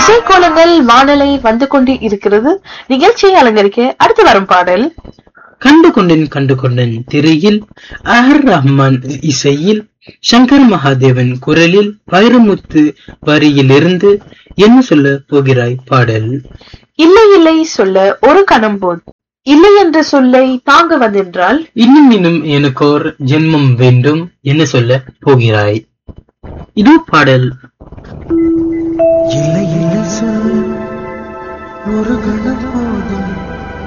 இசைக்கோலங்கள் வானலை வந்து கொண்டு இருக்கிறது நிகழ்ச்சியை அலங்கரிக்க அடுத்து வரும் பாடல் கண்டு கொண்டேன் கண்டு கொண்டேன் திரையில் ஆர் ரஹ்மான் இசையில் சங்கர் மகாதேவன் குரலில் வைரமுத்து வரியிலிருந்து என்ன சொல்ல போகிறாய் பாடல் இல்லை இல்லை சொல்ல ஒரு கணம் போல் இல்லை என்ற சொல்லை தாங்க வந்தென்றால் இன்னும் இன்னும் எனக்கோர் ஜென்மம் வேண்டும் என்ன சொல்ல போகிறாய் இது பாடல் இல்லை இல்லை சொல் ஒரு கணம்